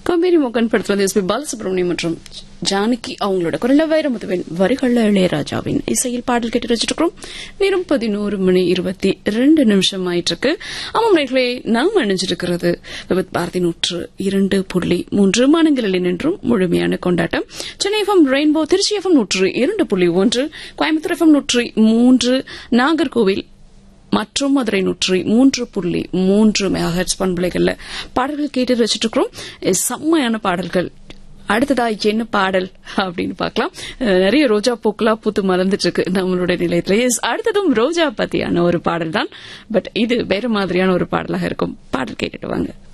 கம்பேரி மோகன் படத்துல வந்து எஸ் பி பாலசுப்ரமணியம் மற்றும் ஜானகி அவங்களோட குரல வைரமுத்துவின் வரிகள்ல இளையராஜாவின் இசையில் பாடல் கேட்டு வச்சிட்டு இருக்கிறோம் வெறும் பதினோரு மணி இருபத்தி ரெண்டு நிமிஷம் ஆயிட்டு இருக்கு ஆமாம் நேர்களே நாம் அணிஞ்சிருக்கிறது விபத் பாரதி நூற்று இரண்டு புள்ளி மூன்று மாநிலங்களில் நின்றும் முழுமையான கொண்டாட்டம் Chennai FM rainbow Tiruchi FM நூற்று இரண்டு புள்ளி ஒன்று கோயம்புத்தூர் எஃப்எம் நூற்று மூன்று நாகர்கோவில் மற்றும் மதுரை நூற்றி மூன்று புள்ளி மூன்று மெகாஹெட்ஸ் பண்புலைகள்ல பாடல்கள் கேட்டு வச்சிட்டு இருக்கிறோம் செம்மையான பாடல்கள் அடுத்ததா என்ன பாடல் அப்படின்னு பார்க்கலாம் அஹ் நிறைய ரோஜா பூக்களா பூத்து மலர்ந்துட்டு இருக்கு நம்மளுடைய நிலையத்துல Yes, அடுத்ததும் ரோஜா பத்தியான ஒரு பாடல் தான் பட் இது வேற மாதிரியான ஒரு பாடலாக இருக்கும் பாடல் கேட்டுட்டு வாங்க